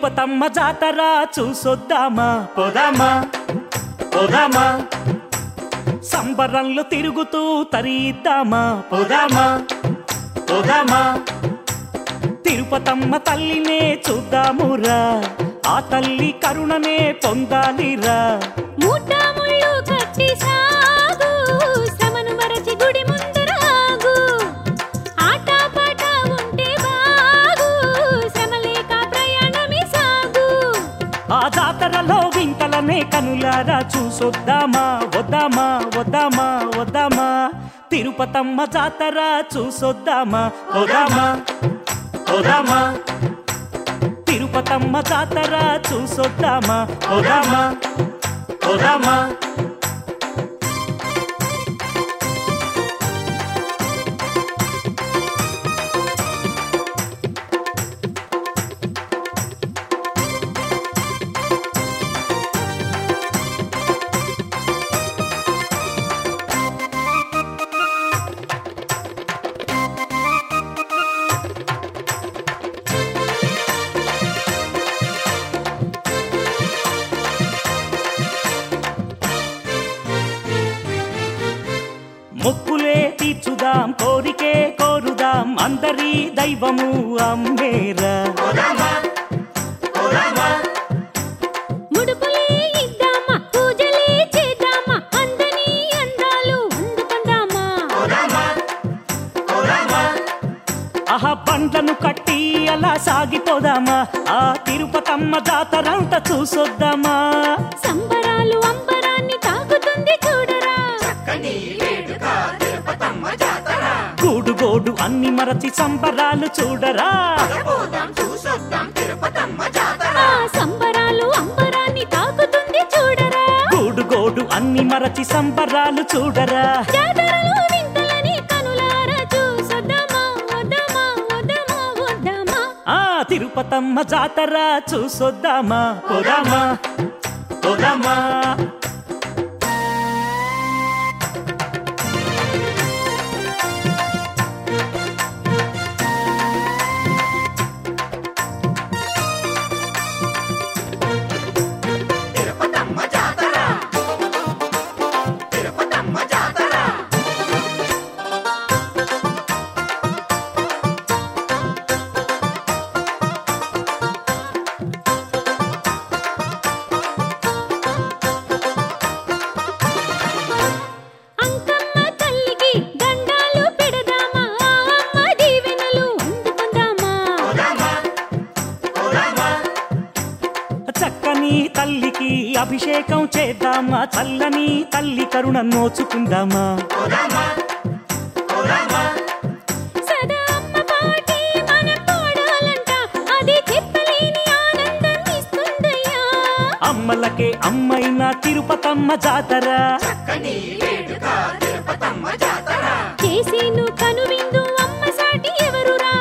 తిరుపతమ్మ జాతర చూసొద్దామా పోదామా పోదామా సంబరంలో తిరుగుతూ తరీద్దామా పోదామా పోదామా తిరుపతమ్మ తల్లినే చూద్దామురా ఆ తల్లి కరుణనే పొందాలిరా మూట ముళ్ళు కట్టి సాగు శ్రమను మరచి గుడి ముందరాగు ఆట పాట ఉంటే బాగు శ్రమ లేక ప్రయాణమే సాగు ఆ జాతరలో వింతలనే కనులారా చూసొద్దామా వద్దామా వద్దామా వద్దామా తిరుపతమ్మ జాతర చూసొద్దామా వద్దామా వద్దామా తిరుపతమ్మ జాతర చూసొద్దామా వద్దామా వద్దామా మొక్కులే తీర్చుదాం కోరికే కోరుదాం అందరి దైవము అమ్మేరా ముడుపులే ఇద్దామా పూజలే చేద్దామా అందని అందాలు అందుకుందామా ఆహా బండ్లను కట్టి అలా సాగిపోదామా ఆ తిరుపతమ్మ జాతరంతా చూసొద్దామా సంబరాలు అంబరాన్ని తాకుతుంది చూడరా గూడు గోడు అన్ని మరచి సంబరాలు చూడరా ఆ సంబరాలు అంబరాన్ని తాకుతుంది చూడరా గూడు గోడు అన్ని మరచి సంబరాలు చూడరా జాతరలో వింతలని కనులారా చూసొద్దామా వద్దామా వద్దామా వద్దామా ఆ తిరుపతమ్మ జాతర చూసొద్దామా పోదామా పోదామా అంకమ్మ తల్లికి దండాలు పెడదామా ఆ అమ్మ దీవెనలు అందుకుందామా చక్కని తల్లికి అభిషేకం చేద్దామా చల్లని తల్లి కరుణ నోచుకుందామా సదా అమ్మ పాటే మనం పాడాలంట అది చెప్పలేని ఆనందం ఇస్తుందయ్యా అమ్మలకే అమ్మైన తిరుపతమ్మ జాతర చేసేను కనువిందు అమ్మ సాటి ఎవరురా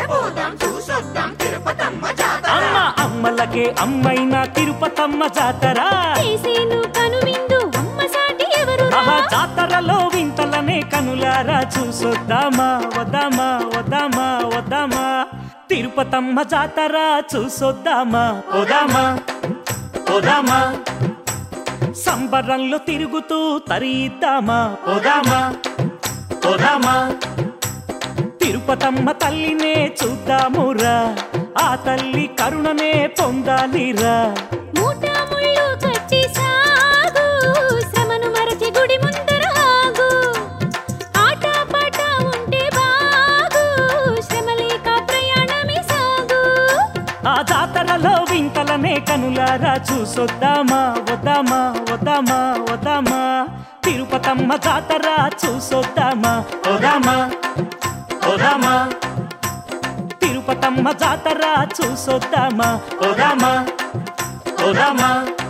అమ్మ అమ్మలకే అమ్మైన తిరుపతమ్మ జాతర చేసేను కనువిందు అమ్మ సాటి ఎవరురా ఆహా జాతరలో వింతలనే కనులారా చూసొద్దామా వద్దామా వద్దామా వద్దామా తిరుపతమ్మ జాతర చూసొద్దామా పోదామా పోదామా సంబరంలో తిరుగుతూ తరీద్దామా పోదామా పోదామా తిరుపతమ్మ తల్లినే చూద్దామురా ఆ తల్లి కరుణనే పొందాలిరా మూట ముళ్ళు కట్టి సాగు శ్రమను మరచి గుడి ముందరాగు ఆట పాట ఉంటే బాగు శ్రమ లేక ప్రయాణమే సాగు ఆ జాతరలో వింతలనే కనులారా చూసొద్దామా వద్దామా వద్దామా వద్దామా తిరుపతమ్మ జాతర చూసొద్దామా వదామా వదామా తిరుపతమ్మ జాతర చూసొద్దామా వదామా వదామా